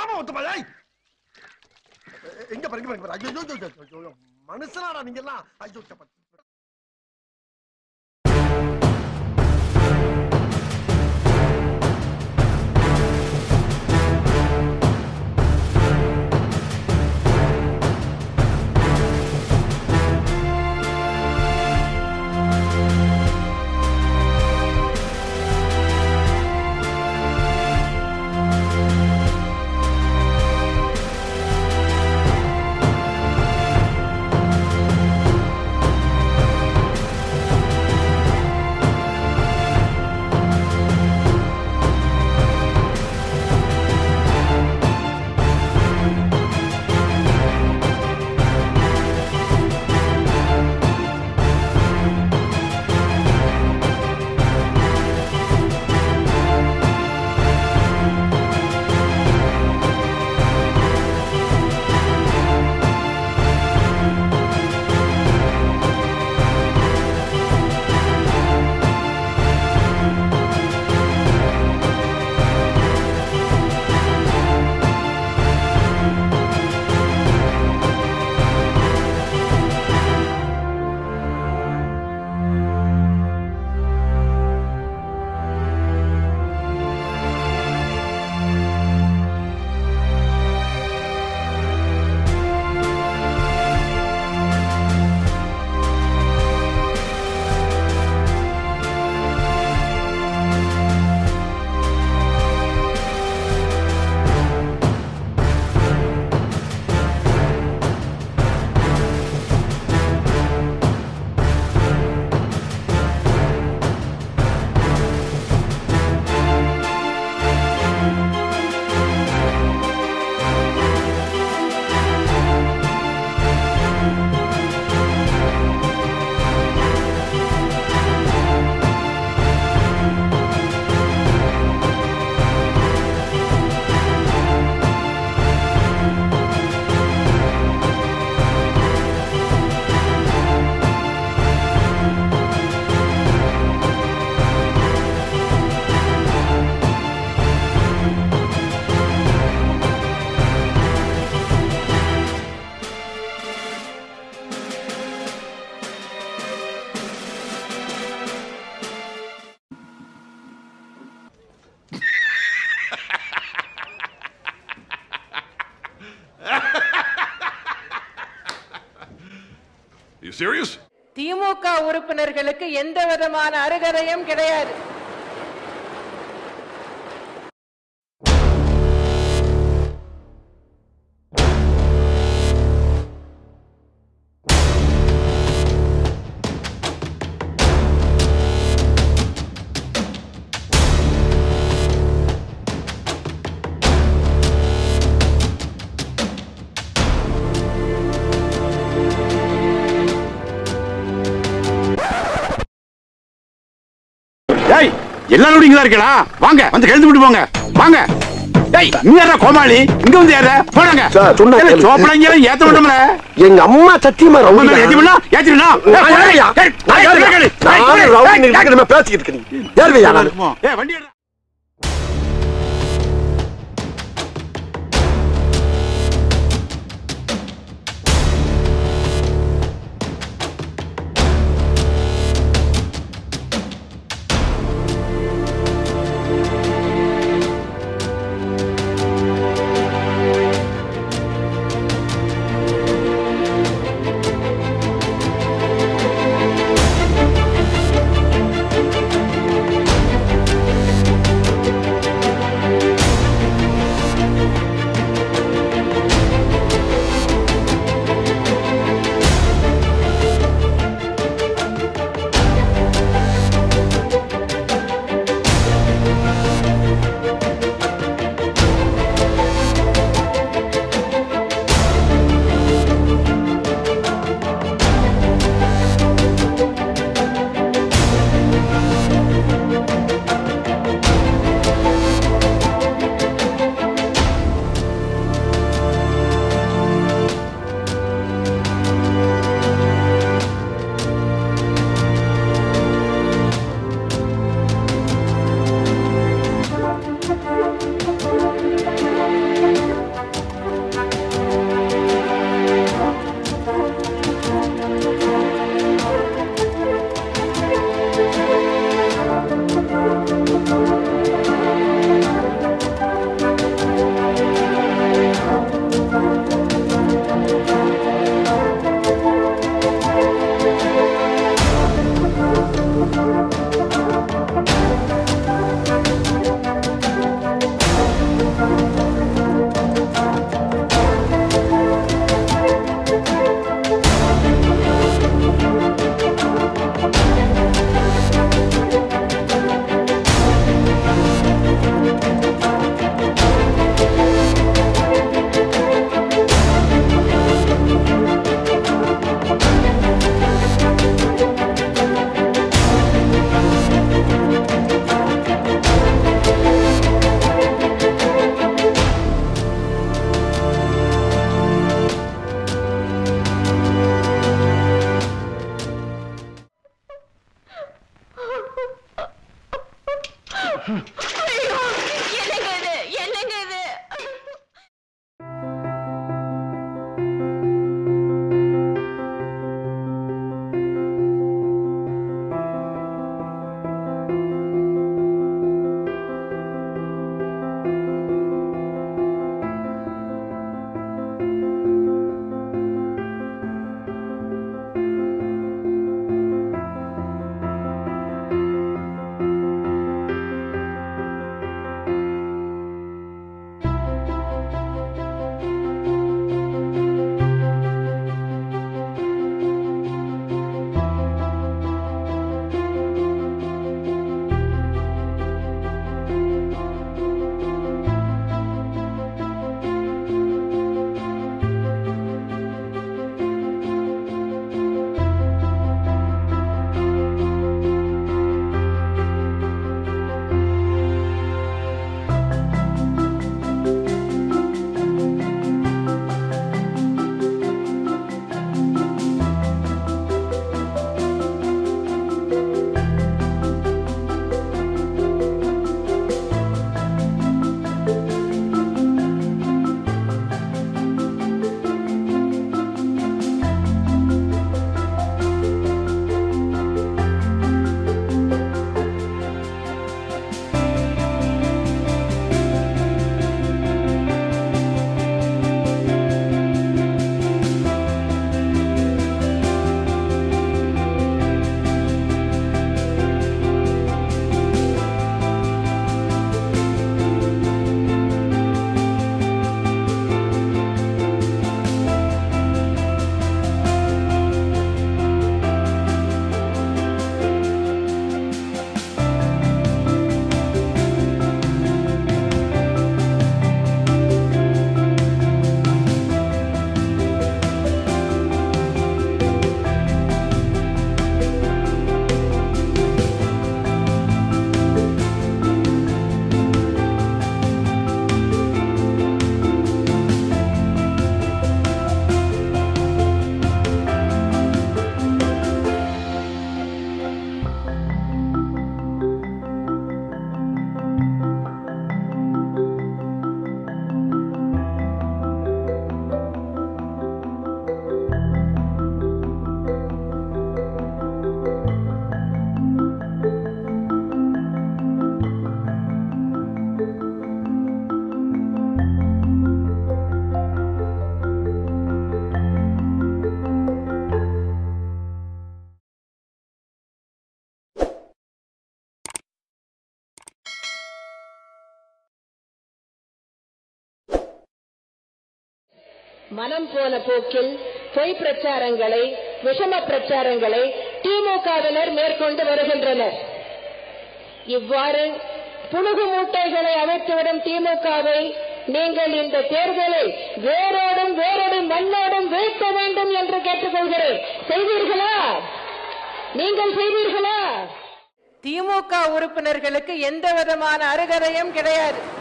ஓரமா ஒத்துப்பா ஏய் எங்க பாரு எங்க பாரு, எங்க பாரு ஐயோ ஐயோ, ஐயோ, ஐயோ, ஐயோ மனுஷனாடா நீங்க எல்லாம் ஐயோ சப்பா. You serious? திமுக உறுப்பினர்களுக்கு எந்த விதமான அருகதையும் கிடையாது ஏய் எல்லாரும் இங்க தான் இருக்கடா வாங்க வந்து கழுத்து விட்டு போங்க வாங்க ஏய் நீ யாரா கோமாளி இங்க வந்து யாரா போடாங்க சார், சொன்னா கேளு. சோப்பனங்கிற ஏத்த விட்டோம்ல எங்க அம்மா சத்தியமா ரொம்ப ரவுடி மேல ஏத்தி விடலாம் ஏத்திடலாம் பேசிக்கிட்டு இருக்கீங்க ஏறுவையா நானு ஏய் வண்டி எடுடா. ஏய் ஐயோ, என்னங்க இது என்னங்க இது மனம் போன போக்கில் பொய் பிரச்சாரங்களை விஷம பிரச்சாரங்களை திமுகவினர் மேற்கொண்டு வருகின்றனர் இவ்வாறு புழுகு மூட்டைகளை அமைத்துவிடும் திமுகவை நீங்கள் இந்த தேர்தலை வேரோடும் வேரோடும் மண்ணோடும் வீழ்த்த வேண்டும் என்று கேட்டுக்கொள்கிறேன் செய்வீர்களா நீங்கள் செய்வீர்களா திமுக உறுப்பினர்களுக்கு எந்த விதமான அருகதையும் கிடையாது